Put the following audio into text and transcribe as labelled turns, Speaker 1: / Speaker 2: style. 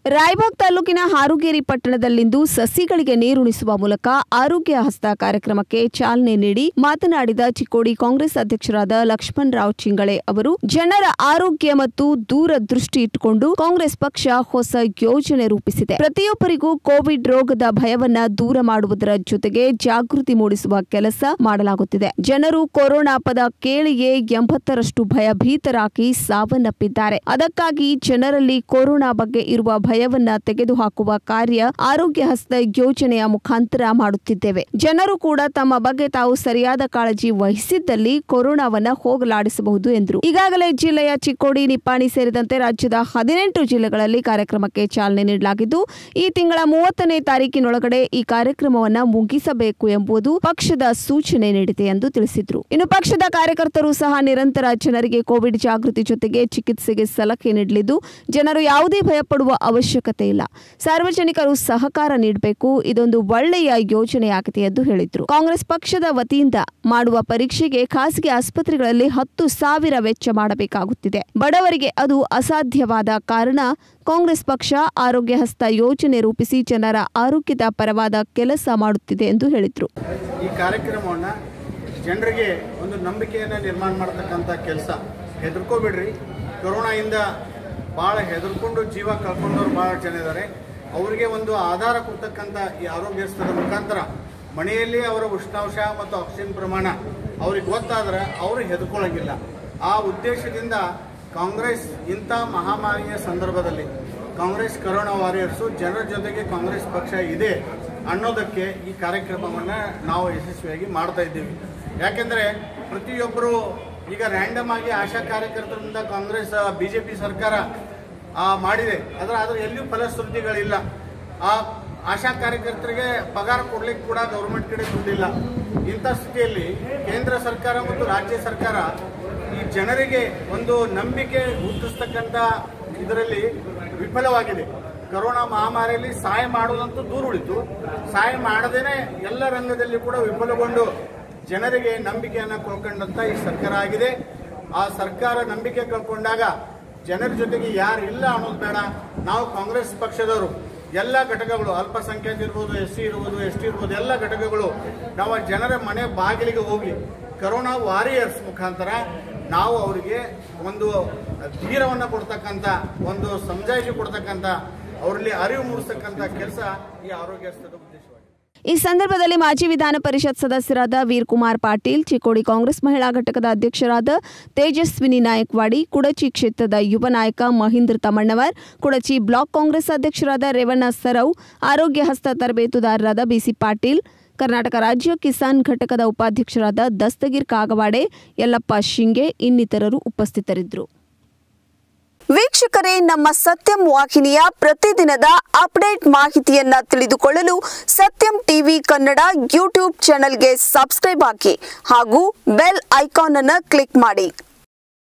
Speaker 1: ರಾಯಬಾಗ್ ತಾಲೂಕಿನ ಹಾರುಗೇರಿ ಪಟ್ಟಣದಲ್ಲಿಂದು ಸಸಿಗಳಿಗೆ ನೀರುಣಿಸುವ ಮೂಲಕ ಆರೋಗ್ಯ ಹಸ್ತ ಕಾರ್ಯಕ್ರಮಕ್ಕೆ ಚಾಲನೆ ನೀಡಿ ಮಾತನಾಡಿದ ಚಿಕ್ಕೋಡಿ ಕಾಂಗ್ರೆಸ್ ಅಧ್ಯಕ್ಷರಾದ ಲಕ್ಷ್ಮಣ್ ರಾವ್ ಚಿಂಗಳೆ ಅವರು ಜನರ ಆರೋಗ್ಯ ಮತ್ತು ದೂರದೃಷ್ಟಿ ಇಟ್ಟುಕೊಂಡು ಕಾಂಗ್ರೆಸ್ ಪಕ್ಷ ಹೊಸ ಯೋಜನೆ ರೂಪಿಸಿದೆ ಪ್ರತಿಯೊಬ್ಬರಿಗೂ ಕೋವಿಡ್ ರೋಗದ ಭಯವನ್ನ ದೂರ ಮಾಡುವುದರ ಜೊತೆಗೆ ಜಾಗೃತಿ ಮೂಡಿಸುವ ಕೆಲಸ ಮಾಡಲಾಗುತ್ತಿದೆ ಜನರು ಕೊರೋನಾ ಪದ ಕೇಳಿಯೇ ಎಂಬತ್ತರಷ್ಟು ಭಯಭೀತರಾಗಿ ಸಾವನ್ನಪ್ಪಿದ್ದಾರೆ ಅದಕ್ಕಾಗಿ ಜನರಲ್ಲಿ ಕೊರೋನಾ ಬಗ್ಗೆ ಇರುವ ಭಯವನ್ನ ತೆಗೆದುಹಾಕುವ ಕಾರ್ಯ ಆರೋಗ್ಯ ಹಸ್ತ ಯೋಜನೆಯ ಮುಖಾಂತರ ಮಾಡುತ್ತಿದ್ದೇವೆ ಜನರು ಕೂಡ ತಮ್ಮ ಬಗ್ಗೆ ತಾವು ಸರಿಯಾದ ಕಾಳಜಿ ವಹಿಸಿದ್ದಲ್ಲಿ ಕೊರೋನಾವನ್ನ ಹೋಗಲಾಡಿಸಬಹುದು ಎಂದರು ಈಗಾಗಲೇ ಜಿಲ್ಲೆಯ ಚಿಕ್ಕೋಡಿ ನಿಪ್ಪಾಣಿ ಸೇರಿದಂತೆ ರಾಜ್ಯದ ಹದಿನೆಂಟು ಜಿಲ್ಲೆಗಳಲ್ಲಿ ಕಾರ್ಯಕ್ರಮಕ್ಕೆ ಚಾಲನೆ ನೀಡಲಾಗಿದ್ದು ಈ ತಿಂಗಳ ಮೂವತ್ತನೇ ತಾರೀಕಿನೊಳಗಡೆ ಈ ಕಾರ್ಯಕ್ರಮವನ್ನ ಮುಗಿಸಬೇಕು ಎಂಬುದು ಪಕ್ಷದ ಸೂಚನೆ ನೀಡಿದೆ ಎಂದು ತಿಳಿಸಿದ್ರು ಇನ್ನು ಪಕ್ಷದ ಕಾರ್ಯಕರ್ತರು ಸಹ ನಿರಂತರ ಜನರಿಗೆ ಕೋವಿಡ್ ಜಾಗೃತಿ ಜೊತೆಗೆ ಚಿಕಿತ್ಸೆಗೆ ಸಲಹೆ ನೀಡಲಿದ್ದು ಜನರು ಯಾವುದೇ ಭಯಪಡುವ ಅವಶ್ಯಕತೆ ಇಲ್ಲ ಸಾರ್ವಜನಿಕರು ಸಹಕಾರ ನೀಡಬೇಕು ಇದೊಂದು ಒಳ್ಳೆಯ ಯೋಜನೆಯಾಗಿದೆ ಎಂದು ಹೇಳಿದ್ರು ಕಾಂಗ್ರೆಸ್ ಪಕ್ಷದ ವತಿಯಿಂದ ಮಾಡುವ ಪರೀಕ್ಷೆಗೆ ಖಾಸಗಿ ಆಸ್ಪತ್ರೆಗಳಲ್ಲಿ ಹತ್ತು ಸಾವಿರ ವೆಚ್ಚ ಮಾಡಬೇಕಾಗುತ್ತಿದೆ ಬಡವರಿಗೆ ಅದು ಅಸಾಧ್ಯವಾದ ಕಾರಣ ಕಾಂಗ್ರೆಸ್ ಪಕ್ಷ ಆರೋಗ್ಯ ಹಸ್ತ ಯೋಜನೆ ರೂಪಿಸಿ ಜನರ ಆರೋಗ್ಯದ ಪರವಾದ ಕೆಲಸ ಮಾಡುತ್ತಿದೆ ಎಂದು ಹೇಳಿದ್ರು
Speaker 2: ಈ ಕಾರ್ಯಕ್ರಮವನ್ನು ಜನರಿಗೆ ಒಂದು ನಂಬಿಕೆಯನ್ನು ನಿರ್ಮಾಣ ಮಾಡತಕ್ಕಂಥ ಕೆಲಸ ಹೆದರ್ಕೋಬೇಡ್ರಿ ಕೊರೋನಾಯಿಂದ ಭಾಳ ಹೆದರ್ಕೊಂಡು ಜೀವ ಕಳ್ಕೊಂಡವ್ರು ಭಾಳ ಜನ ಇದ್ದಾರೆ ಅವರಿಗೆ ಒಂದು ಆಧಾರ ಕೊಡ್ತಕ್ಕಂಥ ಈ ಆರೋಗ್ಯಸ್ಥದ ಮುಖಾಂತರ ಮನೆಯಲ್ಲಿ ಅವರ ಉಷ್ಣಾಂಶ ಮತ್ತು ಆಕ್ಸಿಜನ್ ಪ್ರಮಾಣ ಅವ್ರಿಗೆ ಗೊತ್ತಾದ್ರೆ ಅವರು ಹೆದರ್ಕೊಳ್ಳೋಂಗಿಲ್ಲ ಆ ಉದ್ದೇಶದಿಂದ ಕಾಂಗ್ರೆಸ್ ಇಂಥ ಮಹಾಮಾರಿಯ ಸಂದರ್ಭದಲ್ಲಿ ಕಾಂಗ್ರೆಸ್ ಕರೋನಾ ವಾರಿಯರ್ಸು ಜನರ ಜೊತೆಗೆ ಕಾಂಗ್ರೆಸ್ ಪಕ್ಷ ಇದೆ ಅನ್ನೋದಕ್ಕೆ ಈ ಕಾರ್ಯಕ್ರಮವನ್ನು ನಾವು ಯಶಸ್ವಿಯಾಗಿ ಮಾಡ್ತಾ ಇದ್ದೀವಿ ಯಾಕೆಂದರೆ ಪ್ರತಿಯೊಬ್ಬರು ಈಗ ರ್ಯಾಂಡಮ್ ಆಗಿ ಆಶಾ ಕಾರ್ಯಕರ್ತರಿಂದ ಕಾಂಗ್ರೆಸ್ ಬಿ ಜೆ ಪಿ ಸರ್ಕಾರ ಆ, ಮಾಡಿದೆ ಆದರೆ ಅದ್ರ ಎಲ್ಲಿಯೂ ಫಲಶ್ರುತಿಗಳಿಲ್ಲ ಆ ಆಶಾ ಕಾರ್ಯಕರ್ತರಿಗೆ ಪಗಾರ ಕೊಡ್ಲಿಕ್ಕೆ ಕೂಡ ಗೌರ್ಮೆಂಟ್ ಕಡೆ ದುಡ್ಡಿಲ್ಲ ಇಂಥ ಸ್ಥಿತಿಯಲ್ಲಿ ಕೇಂದ್ರ ಸರ್ಕಾರ ಮತ್ತು ರಾಜ್ಯ ಸರ್ಕಾರ ಈ ಜನರಿಗೆ ಒಂದು ನಂಬಿಕೆ ಹುಟ್ಟಿಸ್ತಕ್ಕಂಥ ಇದರಲ್ಲಿ ವಿಫಲವಾಗಿದೆ ಕರೋನಾ ಮಹಾಮಾರಿಯಲ್ಲಿ ಸಹಾಯ ಮಾಡೋದಂತೂ ದೂರ ಉಳಿತು ಸಹಾಯ ಮಾಡದೇನೆ ಎಲ್ಲ ರಂಗದಲ್ಲಿ ಕೂಡ ವಿಫಲಗೊಂಡು ಜನರಿಗೆ ನಂಬಿಕೆಯನ್ನು ಕಳ್ಕೊಂಡಂತ ಈ ಸರ್ಕಾರ ಆಗಿದೆ ಆ ಸರ್ಕಾರ ನಂಬಿಕೆ ಕಳ್ಕೊಂಡಾಗ ಜನರ ಜೊತೆಗೆ ಯಾರು ಇಲ್ಲ ಅನ್ನೋದು ಬೇಡ ನಾವು ಕಾಂಗ್ರೆಸ್ ಪಕ್ಷದವರು ಎಲ್ಲ ಘಟಕಗಳು ಅಲ್ಪಸಂಖ್ಯಾತ ಇರ್ಬೋದು ಎಸ್ ಸಿ ಇರ್ಬೋದು ಎಸ್ ಟಿ ಇರ್ಬೋದು ಎಲ್ಲ ಘಟಕಗಳು ನಾವು ಆ ಜನರ ಮನೆ ಬಾಗಿಲಿಗೆ ಹೋಗಿ ಕರೋನಾ ವಾರಿಯರ್ಸ್ ಮುಖಾಂತರ ನಾವು ಅವರಿಗೆ ಒಂದು ಧೀರವನ್ನು ಕೊಡ್ತಕ್ಕಂಥ ಒಂದು ಸಮಜಾಯಿಷಿ ಕೊಡ್ತಕ್ಕಂಥ ಅವರಲ್ಲಿ ಅರಿವು ಮೂಡಿಸ್ತಕ್ಕಂಥ ಕೆಲಸ ಈ ಆರೋಗ್ಯಸ್ಥದ ಉದ್ದೇಶವಾಗಿದೆ
Speaker 1: ಈ ಸಂದರ್ಭದಲ್ಲಿ ಮಾಜಿ ವಿಧಾನ ಪರಿಷತ್ ಸದಸ್ಯರಾದ ವೀರ್ಕುಮಾರ್ ಪಾಟೀಲ್ ಚಿಕ್ಕೋಡಿ ಕಾಂಗ್ರೆಸ್ ಮಹಿಳಾ ಘಟಕದ ಅಧ್ಯಕ್ಷರಾದ ತೇಜಸ್ವಿನಿ ನಾಯಕ್ವಾಡಿ ಕುಡಚಿ ಕ್ಷೇತ್ರದ ಯುವ ನಾಯಕ ಮಹೀಂದ್ರ ತಮ್ಮಣ್ಣವರ್ ಕುಡಚಿ ಬ್ಲಾಕ್ ಕಾಂಗ್ರೆಸ್ ಅಧ್ಯಕ್ಷರಾದ ರೇವಣ್ಣ ಸರವ್ ಆರೋಗ್ಯ ಹಸ್ತ ತರಬೇತುದಾರರಾದ ಬಿಸಿ ಪಾಟೀಲ್ ಕರ್ನಾಟಕ ರಾಜ್ಯ ಕಿಸಾನ್ ಘಟಕದ ಉಪಾಧ್ಯಕ್ಷರಾದ ದಸ್ತಗೀರ್ ಕಾಗವಾಡೆ ಯಲ್ಲಪ್ಪ ಶಿಂಗೆ ಇನ್ನಿತರರು ಉಪಸ್ಥಿತರಿದ್ದರು ವೀಕ್ಷಕರೇ ನಮ್ಮ ಸತ್ಯಂ ವಾಹಿನಿಯ ಪ್ರತಿದಿನದ ಅಪ್ಡೇಟ್ ಮಾಹಿತಿಯನ್ನ ತಿಳಿದುಕೊಳ್ಳಲು ಸತ್ಯಂ ಟಿವಿ ಕನ್ನಡ ಯೂಟ್ಯೂಬ್ ಚಾನೆಲ್ಗೆ ಸಬ್ಸ್ಕ್ರೈಬ್ ಹಾಕಿ ಹಾಗೂ ಬೆಲ್ ಐಕಾನ್ ಅನ್ನು ಕ್ಲಿಕ್ ಮಾಡಿ